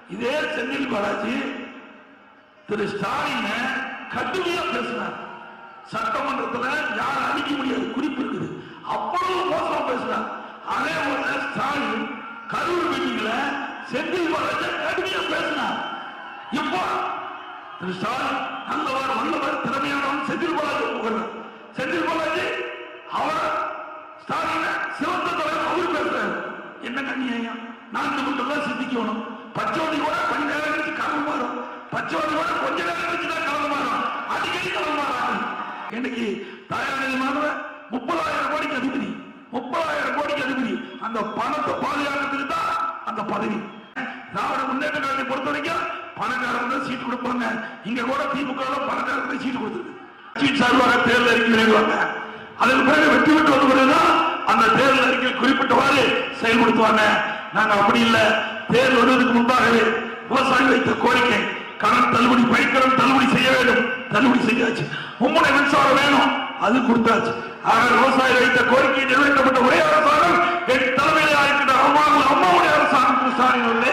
இதே செந்தில் பாலாஜி திரு ஸ்டாலின கடுமையா பேசினார் சட்டமன்றத்துல யாரும் அழிக்க முடியாது குறிப்பு இருக்குது அவ்வளவு மோசமா பேசினார் அதே போல ஸ்டாலின் கரூர் மீட்டிங்ல செந்தில் பாலாஜி கடுமையா பேசினார் இப்போ திரு ஸ்டாலின் நல்லவர் வல்லவர் திறமையானவன் செந்தில் பாலாஜி புகழ்றார் செந்தில் பாலாஜி அவர் ஸ்டாலின சிவந்த தலைவர் அவர் பேசுறாரு என்ன கண்ணியம் நான்கு மட்டும் தான் சிந்திக்கணும் பச்சோதி கூட கொஞ்ச நேரம் கழிச்சு கலந்து மாறும் பச்சோதி கூட கொஞ்ச நேரம் கழிச்சு தான் கலந்து மாறும் அடிக்கடி கலந்து மாறாங்க இன்னைக்கு தயாநிதி மாணவ முப்பதாயிரம் கோடிக்கு அதிபதி முப்பதாயிரம் கோடிக்கு அதிபதி அந்த பணத்தை பாதுகாக்கிறதுக்கு தான் அந்த பதவி திராவிட முன்னேற்ற கழகத்தை பொறுத்த வரைக்கும் பணக்காரங்க தான் சீட்டு கொடுப்பாங்க இங்க கூட திமுக ல பணக்காரங்க தான் சீட்டு கொடுத்துருக்கு கட்சியின் சார்பாக தேர்தல் அறிக்கை வெளியிடுவாங்க அதற்கு பிறகு வெற்றி பெற்று வந்த பிறகுதான் அந்த தேர்தல் அறிக்கை குறிப்பிட்டவாறு செயல்படுத்துவாங்க நாங்க அப்படி இல்ல தேர்தல் வருவதற்கு முன்பாகவே விவசாயி வைத்த கோரிக்கை கடன் தள்ளுபடி பயிர்க்கடன் தள்ளுபடி செய்ய வேண்டும் தள்ளுபடி செய்யாச்சு மும்முனை மின்சாரம் வேணும் அது கொடுத்தாச்சு ஆக விவசாயி வைத்த கோரிக்கை நிறைவேற்றப்பட்ட ஒரே அரசாங்கம் என் தலைமையிலே இருக்கின்ற அம்மா அம்மாவுடைய அரசாங்கம் திரு ஸ்டாலின் அவர்களே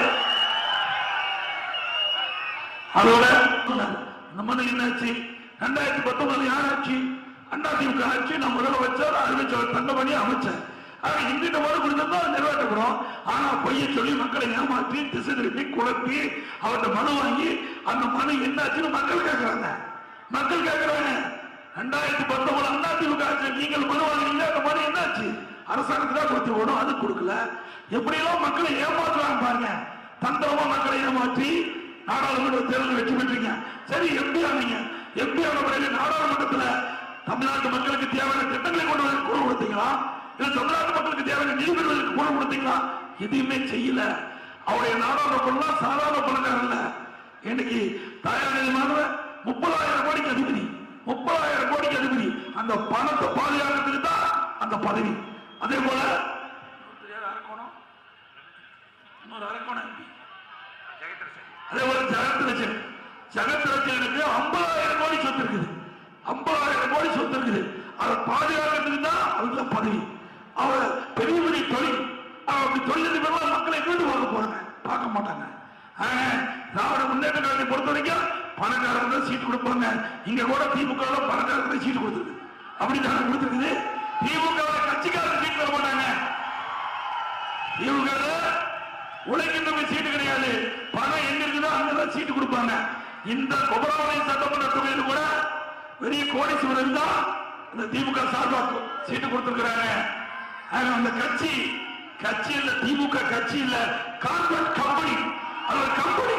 அதோட இந்த மனு என்னாச்சு ரெண்டாயிரத்தி பத்தொன்பது யார் ஆட்சி அண்ணா திமுக ஆட்சி நான் முதல்ல வச்சார் அறிவிச்சவர் தங்கமணி அமைச்சர் ஆனா இந்த மனு கொடுத்தா நிறைவேற்றப்படும் ஆனா பொய்ய சொல்லி மக்களை ஏமாற்றி திசை திருப்பி குழப்பி அவர்கிட்ட மனு வாங்கி அந்த மனு என்னாச்சுன்னு மக்கள் கேட்கறாங்க மக்கள் கேட்கறாங்க ரெண்டாயிரத்தி பத்தொன்பது அண்ணா திமுக ஆட்சி நீங்கள் மனு வாங்கினீங்க அந்த மனு என்னாச்சு அரசாங்கத்துக்கு தான் கொடுத்து ஓடும் அது கொடுக்கல எப்படி எல்லாம் மக்களை ஏமாற்றுவாங்க பாருங்க தந்திரமா மக்களை ஏமாற்றி நாடாளுமன்ற தேர்தல் வெற்றி பெற்றீங்க சரி எம்பி ஆனீங்க எம்பி ஆன பிறகு நாடாளுமன்றத்துல தமிழ்நாட்டு மக்களுக்கு தேவையான திட்டங்களை கொண்டு வந்து குரல் கொடுத்தீங்களா இல்ல தமிழ்நாட்டு மக்களுக்கு தேவையான நிதி பெறுவதற்கு குரல் கொடுத்தீங்களா எதையுமே செய்யல அவருடைய நாடாளுமன்ற சாதாரண பணக்காரர் இல்ல இன்னைக்கு தாயார் மாணவ முப்பதாயிரம் கோடிக்கு அதிபதி முப்பதாயிரம் கோடிக்கு அதிபதி அந்த பணத்தை பாதுகாக்கிறதுக்கு தான் அந்த பதவி அதே போல இன்னொருத்தர் யாரு அரக்கோணம்? இன்னொரு அரக்கோணம் MP. அதே போல ஜெகத்ரட்சன் ஜெகத்ரட்சனுக்கு ஐம்பதாயிரம் கோடி சொத்து இருக்குது ஐம்பதாயிரம் கோடி சொத்து இருக்குது அதை பாதுகாக்கிறதுக்கு தான் அதுல பதவி அவர் பெரிய பெரிய தொழில் அப்படி தொழிலதிபர்கள் மக்களை வீடு பார்க்க போறாங்க பார்க்க மாட்டாங்க ஆனா, திராவிட முன்னேற்ற கழகத்தை பொறுத்த வரைக்கும் பணக்காரங்க தான் சீட்டு கொடுப்பாங்க இங்க கூட திமுக ல பணக்காரங்க தான் சீட்டு கொடுத்துருக்கு அப்படி தானே கொடுத்துருக்குது திமுக ல கட்சிக்காரங்க சீட்டு தர மாட்டாங்க இவங்க உழைக்கின்றவங்க சீட்டு கிடையாது பணம் எங்க இருக்குதோ அங்கதான் சீட்டு கொடுப்பாங்க இந்த குபராவளி சட்டமன்ற தொகுதியில் கூட பெரிய கோடீஸ்வரர் தான் அந்த திமுக சார்பா சீட்டு கொடுத்திருக்கிறாங்க ஆனா அந்த கட்சி கட்சி இல்ல திமுக கட்சி இல்ல கார்பரேட் கம்பெனி அது ஒரு கம்பெனி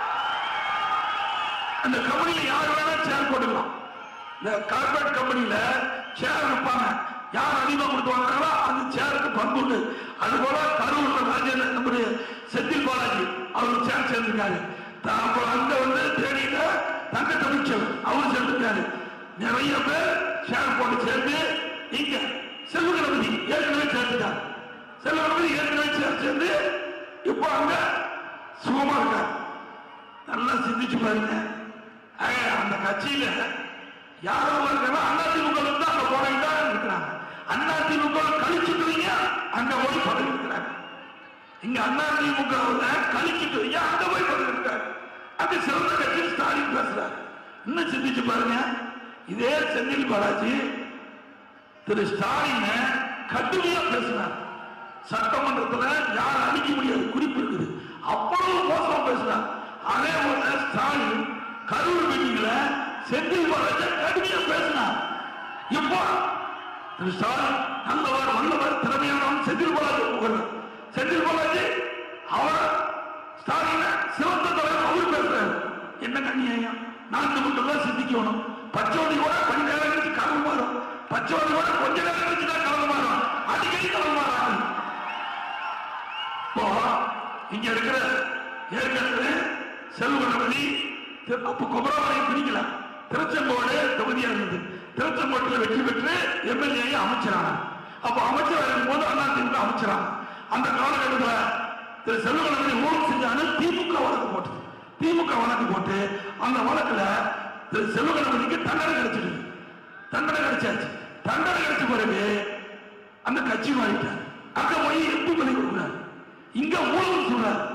அந்த கம்பெனில யார் வேணா சேர் போட்டுக்கலாம் இந்த கார்பரேட் கம்பெனில சேர் வைப்பாங்க யார் அதிகமா கொடுத்து வாங்குறாங்களோ அந்த சேருக்கு பங்கு உண்டு அது போல கரூர்ல ராஜேந்திர நம்முடைய செந்தில் பாலாஜி அவர் சேர் சேர்ந்திருக்காரு த- அப்புறம் அங்க வந்து தேனியில தங்க தமிழ்ச்சல் அவர் சேர்ந்திருக்காரு நிறைய பேர் சேர் போட்டு சேர்ந்து இங்க செல்வ கணபதி ஏற்கனவே சேர்ந்துட்டார் செல்வ கணபதி ஏற்கனவே சேர் சேர்ந்து இப்போ அங்க சுகமா இருக்கார் நல்லா சிந்திச்சு பாருங்க ஆக, அந்த கட்சியில யாரோ இருக்கிறா அதிமுக தான் அங்க போறீங்க இருக்கிறாங்க அதிமுக கழிச்சுட்டுவீங்க அங்க போய் பதவி இருக்கிறாங்க இங்க அதிமுக கழிச்சுட்டுவீங்க அங்க போய் பதவி இருக்கிறாங்க அங்க சிறந்த கட்சி ஸ்டாலின் பேசுறாரு இன்னும் சிந்திச்சு பாருங்க இதே செந்தில் பாலாஜி திரு ஸ்டாலின கடுமையா பேசினார் சட்டமன்றத்துல யாரும் அழிக்க முடியாது குறிப்பு இருக்குது அவ்வளவு மோசமா பேசினார் அதே போல ஸ்டாலின் கரூர் மீட்டிங்ல செந்தில் பாலாஜி கடுமையா பேசினார் இப்போ திரு ஸ்டாலின் நல்லவர் வல்லவர் திறமையானவன் செந்தில் பாலாஜி புகழ்றார் செந்தில் பாலாஜி அவர் ஸ்டாலின சிவந்த தலைவர் அவர் பேசுறாரு என்ன கண்ணியம் நான்கு மட்டும் தான் சிந்திக்கணும் பச்சோதி கூட கொஞ்ச நேரம் கழிச்சு கலந்து மாறும் பச்சோதி கூட கொஞ்ச நேரம் கழிச்சு தான் கலந்து மாறும் அடிக்கடி கலந்து மாறாது இப்போ இங்க இருக்கிற ஏற்கனவே செல்வ கணபதி திரு- அப்ப குமரவரை பிடிக்கல திருச்செங்கோடு தொகுதியா இருந்தது திருச்செங்கோட்டில் வெற்றி பெற்று எம்எல்ஏ அமைச்சரானார் அப்ப அமைச்சர் இருக்கும்போது அண்ணா திமுக அமைச்சரான அந்த காலகட்டத்தில் திரு செல்வ கணபதி ஊழல் செஞ்சானு திமுக வழக்கு போட்டது திமுக வழக்கு போட்டு அந்த வழக்குல திரு செல்வ கணபதிக்கு தண்டனை கிடைச்சிடுது தண்டனை கிடைச்சாச்சு தண்டனை கிடைச்ச பிறகு அந்த கட்சி மாறிட்டார் அங்க போய் எம்பி பதவி கொடுக்குறாரு இங்க ஊழல் சொல்றாரு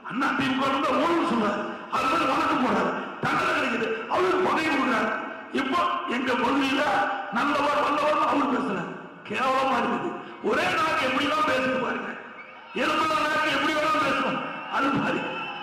அண்ணா திமுக இருந்தா ஊழல் சொல்றாரு அது மாதிரி வழக்கு போறாரு தண்டனை கிடைக்குது அவருக்கு பதவி கொடுக்குறாரு இப்போ எங்க பகுதியில நல்லவர் வல்லவர் அவர் பேசுறாரு கேவலமா இருக்குது ஒரே நாக்கு எப்படி தான் பேசுது பாருங்க எலும்புல நாக்கு எப்படி வேணாலும் பேசுவோம் அது மாதிரி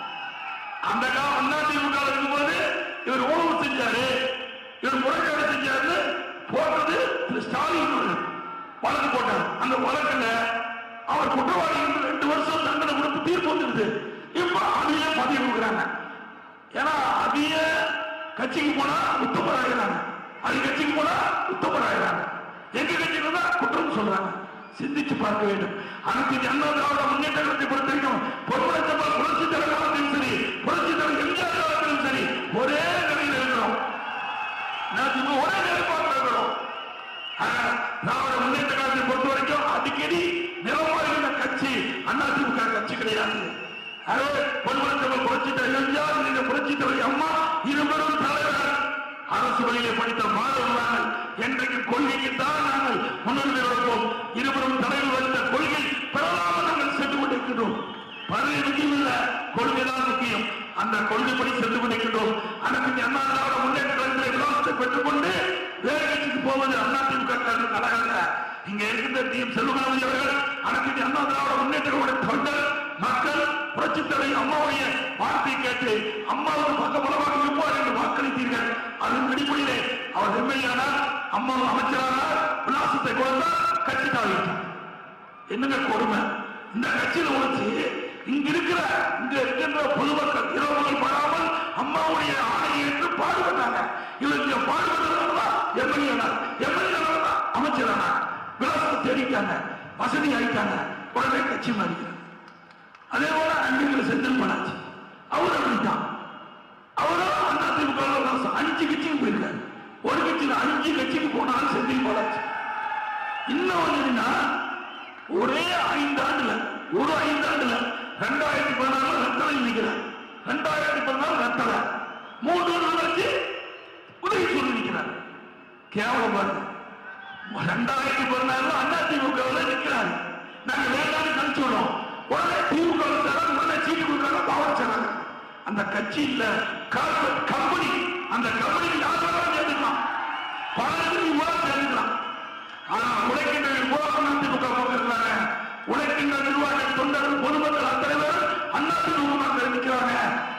அந்த காலம் அண்ணா திமுக இருக்கும்போது இவர் ஊழல் செஞ்சாரு இவர் முறைகேடு செஞ்சாருன்னு போட்டது திரு ஸ்டாலின் அவர்கள். வழக்கு போட்டார் அந்த வழக்குல அவர் குற்றவாளி என்று ரெண்டு வருஷம் தண்டனை கொடுத்து தீர்ப்பு வந்துருது இப்ப அதையே பதவி கொடுக்குறாங்க ஏன்னா அதைய கட்சிக்கு போனா உத்தமர் ஆகிறாங்க அது கட்சிக்கு போனா உத்தமர் ஆகிறாங்க எங்க கட்சிக்கு தான் குற்றம் சொல்றாங்க சிந்திச்சு பார்க்க வேண்டும் அனைத்து இந்திய அண்ணா திராவிட முன்னேற்ற கழகத்தை பொறுத்த வரைக்கும் பொன்மனச்சம்பா புரட்சி தலைவர் காலத்திலும் சரி புரட்சி தலைவர் எம்ஜிஆர் காலத்திலும் சரி ஒரே நிலையில் இருக்கிறோம் நான் சும்மா ஒரே நிலைப்பாட்டில் இருக்கிறோம் ஆனா, திராவிட முன்னேற்ற கழகத்தை பொறுத்த வரைக்கும் அடிக்கடி நிலமாறுகிற கட்சி அதிமுக கட்சி கிடையாது ஆகவே பொன்மனச்சம்பா புரட்சி தலைவர் எம்ஜிஆர் இந்த புரட்சி தலைவர் அம்மா இருவரும் தலைவர் அரசு வழியிலே படித்த மாணவர்கள் என்றைக்கு கொள்கைக்கு தான் நாங்கள் முன்னுரிமை வைப்போம் இருவரும் தலைவர் வைத்த கொள்கை பெறலாமல் நாங்கள் சென்று கொண்டிருக்கின்றோம் பதவி முக்கியம் இல்ல கொள்கைதான் முக்கியம் அந்த கொள்கைப்படி சென்று கொண்டிருக்கின்றோம் அனைத்து அண்ணா திராவிட முன்னேற்ற கழகத்தை விலாசத்தை பெற்றுக்கொண்டு வேறு கட்சிக்கு போவது அதிமுக கழகம் இங்க இருக்கின்ற டி எம் செல்வகணபதி அவர்கள் அனைத்து அண்ணா திராவிட முன்னேற்ற கழக தொண்டர் மக்கள் புரட்சித் தலைவர் அம்மாவுடைய வார்த்தை கேட்டு அம்மாவுக்கு பக்கபலமாக இருப்பார் என்று வாக்களித்தீர்கள் அதன் அடிப்படையிலே அவர் எம்எல்ஏனார் அம்மா அமைச்சரானார் விலாசத்தை கொடுத்தார் கட்சி தாவிட்டார் என்னங்க கொடுமை இந்த கட்சியில உழைச்சு இங்க இருக்கிற இங்க இருக்கின்ற பொதுமக்கள் இரவுகள் படாமல் அம்மாவுடைய ஆணையை ஏற்று பாடுபட்டாங்க இவருக்கு பாடுபட்டதுனால எம்எல்ஏனார் எம்எல்ஏனார் அமைச்சரானார் விலாசத்தை தேடிட்டாங்க வசதி ஆயிட்டாங்க உடனே கட்சி மாறிக்கிறார் அதே போல அன்பில் செந்தில் பாலாஜி அவர் அப்படித்தான் அவரும் அண்ணா திமுக அஞ்சு கட்சிக்கு போயிருக்காரு ஒரு கட்சியில அஞ்சு கட்சிக்கு போனாலும் செந்தில் பாலாஜி இன்னும் என்னன்னா ஒரே ஐந்தாண்டுல ஒரு ஐந்தாண்டுல ரெண்டாயிரத்தி பதினாறு ரத்தனை நிற்கிறார் ரெண்டாயிரத்தி பதினாறு ரத்தனை மூன்று வருஷம் கழிச்சு உதவி சொல்லி நிற்கிறார் கேவலம் பாருங்க ரெண்டாயிரத்தி பதினாறுல அண்ணா திமுக நிற்கிறார் நாங்க வேண்டாம் கழிச்சு விடுறோம் உடனே திமுக உடனே சீட்டு கொடுக்குறாங்க பவர் சொன்னாங்க அந்த கட்சி இல்ல கார்பரேட் கம்பெனி அந்த கம்பெனிக்கு யார் வேணாலும் சேர்ந்துக்கலாம் பணத்துக்கு இவ்வளவு சேர்ந்துக்கலாம் ஆனா உழைக்கின்ற போராட்டம் திமுக போகிறாங்க உழைக்கின்ற நிர்வாக தொண்டர்கள் பொதுமக்கள் அத்தனை பேர் அண்ணா திமுக தெரிவிக்கிறாங்க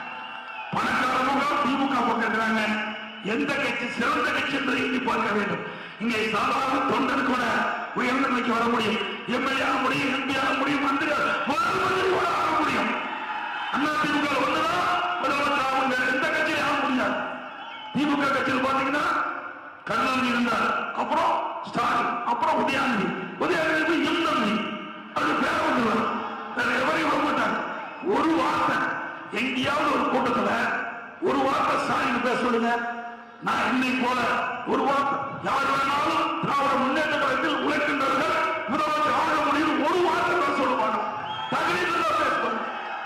பணக்கார முகம் திமுக போகிறாங்க எந்த கட்சி சிறந்த கட்சி என்பதை எண்ணி பார்க்க வேண்டும் இங்கே சாதாரண தொண்டர் கூட உயர்ந்த நிலைக்கு வர முடியும் எம்எல்ஏ ஆக முடியும் எம்பி ஆக முடியும் மந்திரி முதல் மந்திரி கூட ஆக முடியும் அண்ணா திமுக ஒண்ணுதான் முதலமைச்சர் ஆக முடியாது எந்த கட்சியும் ஆக முடியாது திமுக கட்சியில் பாத்தீங்கன்னா கருணாநிதி இருந்தார் அப்புறம் ஸ்டாலின் அப்புறம் உதயாநிதி உதயாநிதி எம்எல்ஏ அது பேர வந்துருவார் வேற எவரையும் விட மாட்டாங்க ஒரு வார்த்தை எங்கேயாவது ஒரு கூட்டத்துல ஒரு வார்த்தை ஸ்டாலின் பேச சொல்லுங்க நான் என்னை போல ஒரு வார்த்தை யார் வேணாலும் திராவிட முன்னேற்ற கழகத்தில் உழைக்கின்றவர்கள் முதலமைச்சர் ஆக முடியும் ஒரு வார்த்தை பேச சொல்ல மாட்டோம் தகுதி இருந்தால் பேசுவாங்க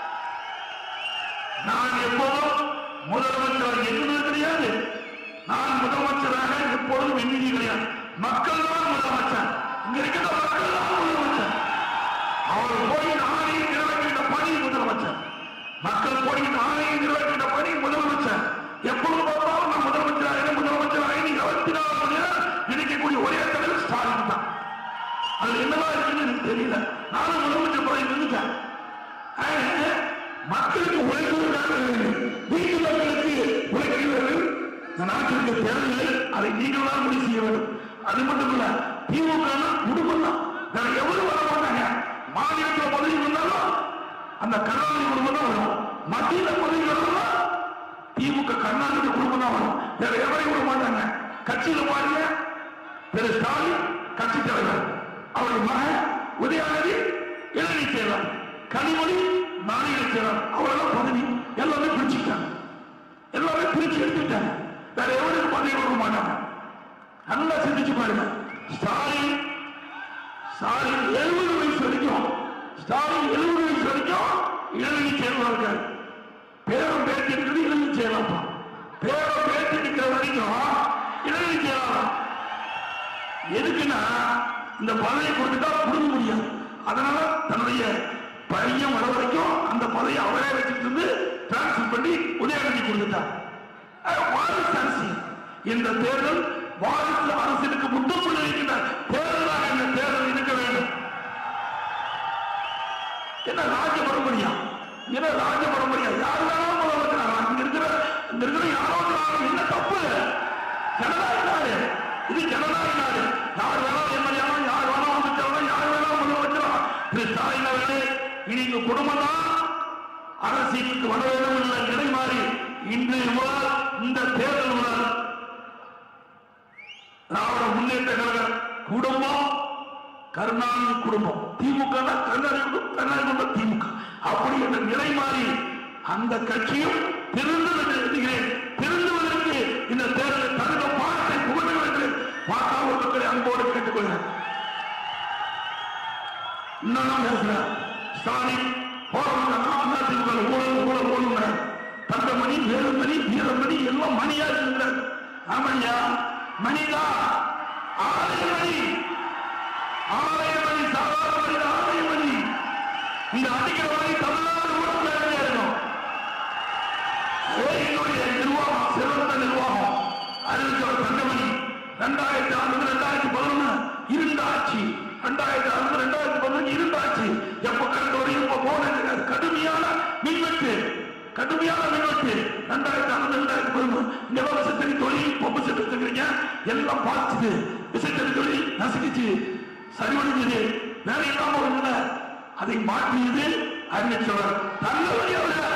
நான் எப்போதும் முதலமைச்சர் எண்ணுவது கிடையாது நான் முதலமைச்சராக எப்போதும் எண்ணியது கிடையாது மக்கள் தான் முதலமைச்சர் இங்க இருக்கிற மக்கள் தான் முதலமைச்சர் அவர் போய் ஆணையை நிறைவேற்றின பணி முதலமைச்சர் மக்கள் போய் ஆணையை நிறைவேற்றின பணி முதலமைச்சர் எப்பொழுது பார்த்தாலும் நான் முதலமைச்சராக முதலமைச்சராக நீங்க இருபத்தி நாலு மணி நேரம் நினைக்கக்கூடிய ஒரே தலைவர் ஸ்டாலின் தான் அதுல என்னவா இருக்குன்னு எனக்கு தெரியல நானும் முதலமைச்சர் பதவி நின்றுட்டேன் ஆக, மக்களுக்கு உழைப்பதற்காக வீட்டு மக்களுக்கு உழைக்கிறவர்கள் இந்த நாட்டிற்கு தேவையில்லை அதை நீங்கள் தான் முடிவு செய்ய வேண்டும் அது மட்டும் இல்ல திமுக குடும்பம் தான் வேற எவரும் வர மாட்டாங்க மாநிலத்தில் பதவி வந்தாலும் அந்த கருணாநிதி குடும்பம் தான் வரும் மத்தியில பதவி வரணும் திமுக கருணாநிதி குடும்பம் தான் வரும் வேற எவரையும் விட மாட்டாங்க கட்சியில பாருங்க திரு ஸ்டாலின் கட்சி தலைவர் அவருடைய மகன் உதயாநிதி இளநீ செயலர் கனிமொழி மாநில செயலர் அவரெல்லாம் பதவி எல்லாமே பிரிச்சுட்டாங்க எல்லாமே பிரிச்சு எடுத்துட்டாங்க வேற எவருக்கு பதவி கொடுக்க மாட்டாங்க நல்லா சிந்திச்சு பாருங்க ஸ்டாலின் ஸ்டாலின் எழுபது வயசு வரைக்கும் ஸ்டாலின் எழுபது வயசு வரைக்கும் இளநீ செயலர் இருக்காரு பேரும் பேட்டி இருக்கிறது இளநீ செயலாம் பேரும் பேட்டி நிற்கிற வரைக்கும் இளநீ செயலாம் எதுக்குன்னா இந்த பதவியை கொடுத்துட்டா புடுங்க முடியாது அதனால தன்னுடைய பையன் வர வரைக்கும் அந்த பதவியை அவரே வச்சுட்டு இருந்து டிரான்ஸ்பர் பண்ணி உதயநிதி கொடுத்துட்டார் அது வாரிசு அரசியல் இந்த தேர்தல் வாரிசு அரசியலுக்கு முட்டுப்புள்ளி இருக்கின்ற தேர்தலாக இந்த தேர்தல் இருக்க வேண்டும் என்ன ராஜ பரம்பரையா என்ன ராஜ பரம்பரையா யார் வேணாலும் முதலமைச்சர் ஆகலாம். இங்க இருக்கிற இங்க இருக்கிற யாரோ ஒரு ஆள் என்ன தப்பு ஜனநாயக நாடு இது ஜனநாயக நாடு யார் வேணாலும் எம்எல்ஏ யார் வேணாலும் அமைச்சர் யார் வேணாலும் முதலமைச்சர் திரு ஸ்டாலின் அவர்களே இனி உங்க குடும்பம் தான் அரசியலுக்கு வர வேண்டும் என்ற நிலை மாறி இன்று முதல் இந்த தேர்தல் முதல் திராவிட முன்னேற்ற கழக குடும்பம் கருணாநிதி குடும்பம் திமுக னா கருணாநிதி குடும்பம், கருணாநிதி குடும்பம் திமுக அப்படி என்ற நிலை மாறி அந்த கட்சியும் திருந்து எழுதுகிறேன் திருந்துவதற்கு இந்த தேர்தலை தகுந்த பாடத்தை புகழ என்று வாக்காளர் மக்களை அன்போடு கேட்டுக்கொள்கிறேன் இன்னும் பேசுறேன் ஸ்டாலின் போராட்டம் அதிமுக ஊழல் ஊழல் ஊழல் தங்கமணி வேலுமணி வீரமணி எல்லாம் மணியா இருக்கிறார் ஆமையா மணிதா ஆலய மணி ஆலய மணி சாதாரண மணி ஆலய மணி இந்த அடிக்கிற மணி தமிழ்நாடு ஊழல் இருக்கும் என்னுடைய நிர்வாகம் சிறந்த நிர்வாகம் அறிவிச்சவர் தங்கமணி ரெண்டாயிரத்தி ஆறு ரெண்டாயிரத்தி பதினொன்னு இருந்த ஆட்சி ரெண்டாயிரத்தி ஆறு ரெண்டாயிரத்தி பதினொன்று இருந்த ஆட்சி எப்ப கரண்ட் வரையும் இப்ப போன கடுமையான மின்வெட்டு கடுமையான மின்வெட்டு ரெண்டாயிரத்தி ஆறு ரெண்டாயிரத்தி பதினொன்று இந்த விவசாயத்தறி தொழில் பம்பு செட்டு வச்சுக்கிறீங்க எல்லாம் பார்த்துது விசைத்தறி தொழில் நசுக்கிச்சு சரிவடைஞ்சது வேலை இல்லாம இருந்தன அதை மாற்றியது அறிவிச்சவர் தங்கமணி அவர்கள்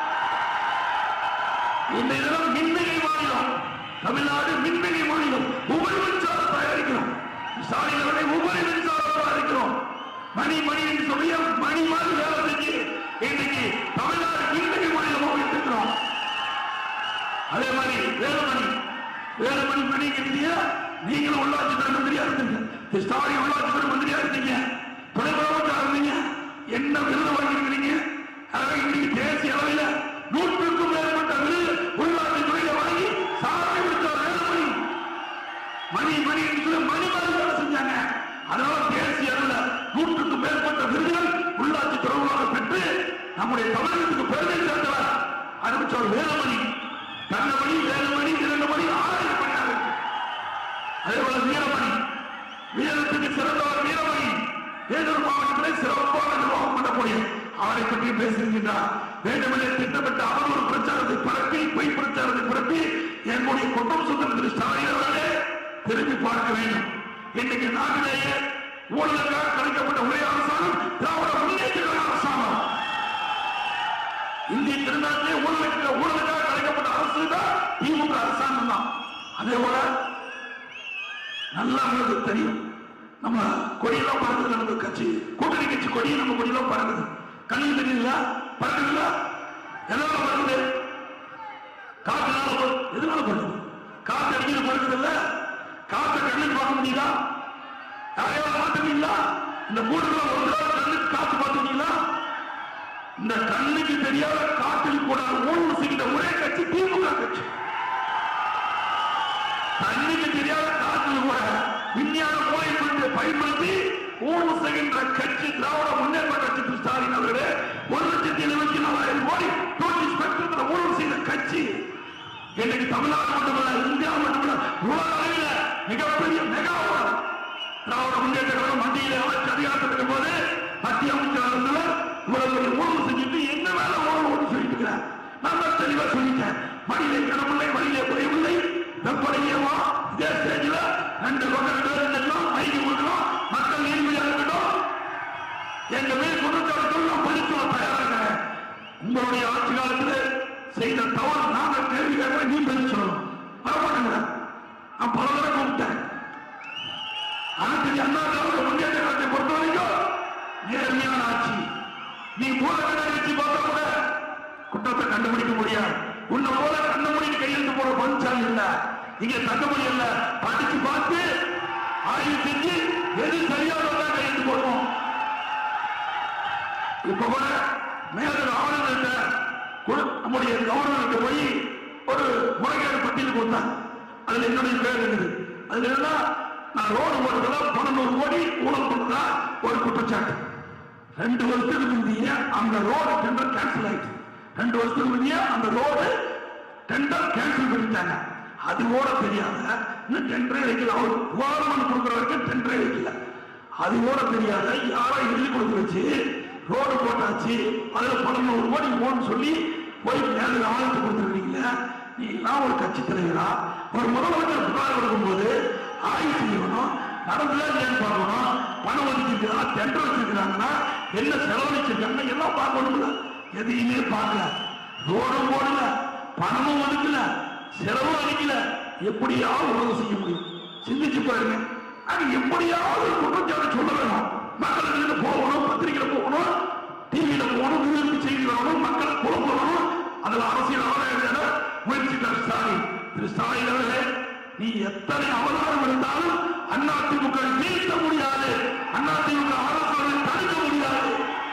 இந்த இடம் மின்மிகை மாநிலம் தமிழ்நாடு மின்மிகை மாநிலம் உபரி மின்சாரம் தயாரிக்கிறோம் ஸ்டாலின் அவர்களை உபரி மின்சாரம் தயாரிக்கிறோம் மணி மணி என்று சொல்லிய மணி மாதிரி வேலை செஞ்சு இன்னைக்கு தமிழ்நாடு மின்மிகை மாநிலமாக இருக்கிறோம் அதே மாதிரி வேலுமணி வேலுமணி மணி கட்டிய நீங்களும் உள்ளாட்சித்துறை மந்திரியா இருந்தீங்க திரு ஸ்டாலின் உள்ளாட்சித்துறை மந்திரியா இருந்தீங்க துணை முதலமைச்சரா இருந்தீங்க என்ன விருது வாங்கியிருக்கிறீங்க ஆக இன்னைக்கு தேசிய அளவில் நூற்றுக்கும் மேற்பட்ட விருது உள்ளாட்சி துறையில வாங்கி சாதனை முடிச்ச வேலுமணி மணி மணி என்று சொல்லி மணி மாதிரி வேலை செஞ்சாங்க அதனால தேசிய அளவில் நூற்றுக்கும் மேற்பட்ட விருதுகள் உள்ளாட்சி துறைகளாக பெற்று நம்முடைய தமிழகத்துக்கு பெருமை சேர்ந்தவர் அறிவிச்சவர் வேலுமணி தங்கமணி வேலுமணி இரண்டு மணி ஆயிரம் மணியாக இருக்கு அதே போல வீரமணி வீரத்துக்கு சிறந்தவர் வீரமணி வேலூர் மாவட்டத்தில் சிறப்பான நிர்வாகம் பண்ணக்கூடிய அவரை பற்றி பேசுகின்றார் வேண்டுமென்றே திட்டமிட்ட அவதூறு பிரச்சாரத்தை பரப்பி பொய் பிரச்சாரத்தை பரப்பி என்னுடைய குற்றம் சுத்தம் திரு ஸ்டாலின் அவர்களே திரும்பி பார்க்க வேண்டும் இன்னைக்கு நாட்டிலேயே ஊழலுக்காக கிடைக்கப்பட்ட ஒரே அரசாங்கம் திராவிட முன்னேற்ற கழக அரசாங்கம் இந்திய திருநாட்டிலே ஊழலுக்கு ஊழலுக்காக கிடைக்கப்பட்ட அரசு தான் திமுக அரசாங்கம் தான் அதே போல நல்லா உங்களுக்கு தெரியும் நம்ம கொடியெல்லாம் பறக்குது நமக்கு கட்சி கூட்டணி கட்சி கொடி நம்ம கொடியெல்லாம் பறக்குது கண்ணுக்கு தெரியுங்களா பறக்குதுங்களா எதனால பறக்குது காற்றுனால பறக்குது. எதனால பறக்குது காத்து அடிக்கிறது பறக்குது இல்ல காற்றை கண்ணுக்கு பார்க்க முடியுதா யாரையாவது பார்த்துருக்கீங்களா இந்த மூடுல ஒரு தடவை கண்ணுக்கு காத்து பார்த்துருக்கீங்களா இந்த கண்ணுக்கு தெரியாத காற்றில் கூட ஊழல் செய்கிற ஒரே கட்சி திமுக கட்சி கண்ணுக்கு தெரியாத காற்றில் கூட விஞ்ஞான மூலைப்பட்டு பயன்படுத்தி ஊழல் செய்கின்ற கட்சி திராவிட முன்னேற்ற கட்சி திரு ஸ்டாலின் அவர்களே ஒரு லட்சத்தி எழுபத்தி நாலாயிரம் கோடி டோட்டி ஸ்பெக்டர் ஊழல் செய்த கட்சி இன்னைக்கு தமிழ்நாடு மட்டுமல்ல இந்தியா மட்டுமல்ல உலக அளவில் மிகப்பெரிய மெகா ஊழல் திராவிட முன்னேற்ற கழகம் மத்தியில் அமைச்சு அதிகாரத்தில் இருக்கும் போது மத்திய அமைச்சர் இருந்தவர் இவ்வளவு பெரிய ஊழல் செஞ்சுட்டு என்ன வேலை ஊழல் ஊழல் சொல்லிட்டு இருக்கிறார் நான் தான் தெளிவா சொல்லிட்டேன் மடியிலே கடமில்லை வழியிலே குறைவில்லை வெப்படையவா இதே ஸ்டேஜில் ரெண்டு பக்கம் ரெண்டு பேரும் நின்னோம் மைக்கு கொடுக்கணும் மக்கள் நீர்மையாக இருக்கட்டும் எங்க மேல் குற்றச்சாட்டுகள் நான் பதில் தயாராக உங்களுடைய ஆட்சி காலத்தில் செய்த தவறு நாங்கள் கேள்வி கேட்க நீ பதில் சொல்லணும் வரமாட்டேங்க நான் பல தடவை கூப்பிட்டேன் அனைத்து அண்ணா திராவிட முன்னேற்ற கழகத்தை பொறுத்த வரைக்கும் நேர்மையான ஆட்சி நீ போல கட்சி பார்த்தா கூட குற்றத்தை கண்டுபிடிக்க முடியாது உன்னை போல கண்ணமொழிக்கு கையெழுத்து போட பஞ்சாலி இல்ல இங்க தங்கமொழி இல்ல படிச்சு பார்த்து ஆய்வு செஞ்சு எது சரியானதா கையெழுத்து போடுவோம் இப்ப கூட மேலர் ஆளுநர்கிட்ட கொடு- நம்முடைய கவர்னர்கிட்ட போய் ஒரு முறைகேடு பட்டியல் கொடுத்தாங்க அதுல என்னுடைய பேர் இருக்குது அதுல என்ன நான் ரோடு போடுறதுல பன்னெண்டு கோடி ஊழல் பண்றதா ஒரு குற்றச்சாட்டு ரெண்டு வருஷத்துக்கு முந்தைய அந்த ரோடு டெண்டர் கேன்சல் ஆயிடுச்சு ரெண்டு வருஷத்துக்கு முந்தைய அந்த ரோடு டெண்டர் கேன்சல் பண்ணிட்டாங்க அது கூட தெரியாத இன்னும் டெண்டரே வைக்கல அவர் கவர்மெண்ட் கொடுக்குற வரைக்கும் டெண்டரே வைக்கல அது கூட தெரியாத யாரோ எழுதி கொடுத்து வச்சு ரோடு போட்டாச்சு அதுல பதினோரு கோடி போன்னு சொல்லி போய் நேரில் ஆழத்து கொடுத்துருக்கீங்களே நீ எல்லாம் ஒரு கட்சி தலைவரா ஒரு முதலமைச்சர் புகார் கொடுக்கும்போது ஆய்வு செய்யணும் நடந்ததா இல்லையான்னு பார்க்கணும் பணம் ஒதுக்கிருக்கா டெண்டர் வச்சிருக்கிறாங்கன்னா என்ன செலவழிச்சிருக்காங்க எல்லாம் பார்க்கணும்ல எதையுமே பார்க்கல ரோடும் போடல பணமும் ஒதுக்கல செலவும் அளிக்கல எப்படியாவது உதவி செய்ய முடியும் சிந்திச்சு பாருங்க அது எப்படியாவது ஒரு குற்றச்சாட்டு சொல்ல வேணும் மக்களுக்கு போகணும் பத்திரிகையில போகணும் டிவியில போகணும் விரும்பி செய்தி வரணும் மக்களை குழப்ப வரணும் அதுல அரசியல் ஆதாயம் முயற்சித்தார் ஸ்டாலின் திரு ஸ்டாலின் அவர்களே நீ எத்தனை அவதாரம் இருந்தாலும் அதிமுக வீழ்த்த முடியாது அதிமுக அரசு தடுக்க முடியாது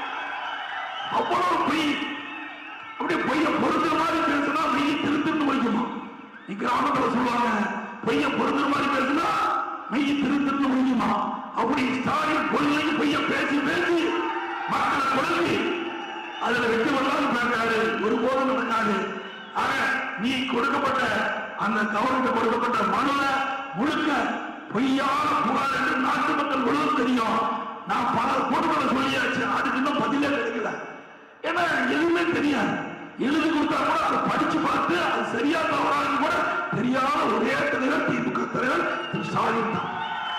அவ்வளவு பொய் அப்படியே பொய்ய பொருந்துற மாதிரி பேசினா மெய்யை திருத்திருந்து முடிக்குமா நீ கிராமத்துல சொல்லுவாங்க பொய்ய பொருந்துற மாதிரி பேசினா மெய்யை திருத்திருந்து முடிக்குமா அப்படி ஸ்டாலின் கொள்கை பொய்ய பேசி பேசி மக்களை குழம்பி அதுல வெற்றி பண்ணாலும் பேசாது ஒரு போதும் நடக்காது ஆக நீ கொடுக்கப்பட்ட அந்த கவர்மெண்ட் கொடுக்கப்பட்ட மனுல முழுக்க பொய்யான புகார் என்று நாட்டு மக்கள் முழுவதும் தெரியும் நான் பல கூட்டங்களை சொல்லியாச்சு அதுக்கு இன்னும் பதிலே கிடைக்கல ஏன்னா எதுவுமே தெரியாது எழுதி கொடுத்தா கூட அதை படிச்சு பார்த்து அது சரியா தவறான்னு கூட தெரியாத ஒரே தலைவர் திமுக தலைவர் திரு ஸ்டாலின் தான்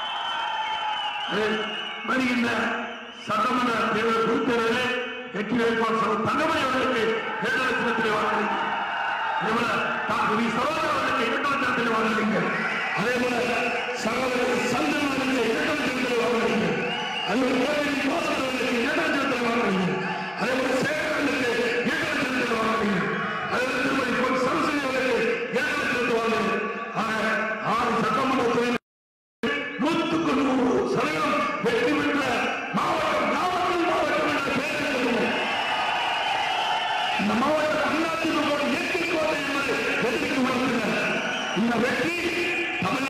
அது வருகின்ற சட்டமன்ற தேர்தல் பொறுத்தவரை வெற்றி வேட்பாளர் சகோதரர் தங்கமணி அவர்களுக்கு இரண்டு லட்சத்தில் வாக்களிங்க அதேபோல டாக்டர் வி சரோஜா அவர்களுக்கு இரண்டு லட்சத்தில் வாக்களிங்க அதேபோல சகோதரர் சந்தன் அவர்களுக்கு இரண்டு லட்சத்தில் வாக்களிங்க அதேபோல கோவில் ஜோசப் அவர்களுக்கு இரண்டு லட்சத்தில் வாக்களிங்க அதேபோல சேகரனுக்கு இரண்டு லட்சத்தில் வாக்களிங்க அதேபோல திருமதி பொன் சரஸ்வதி அவர்களுக்கு இரண்டு லட்சத்தில் வாக்களிங்க ஆக ஆறு சட்டமன்ற தொகுதி நூற்றுக்கு நூறு சதவீதம் வெற்றி பெற்ற மாவட்டம் நாமக்கல் மாவட்டம் என்ற பெயர் எடுத்துக்கொள்வோம். இந்த மாவட்டம் அதிமுக இயற்கை கோட்டை என்பது வெற்றிக்கு உணர்த்துங்க இந்த வெற்றி தமிழ்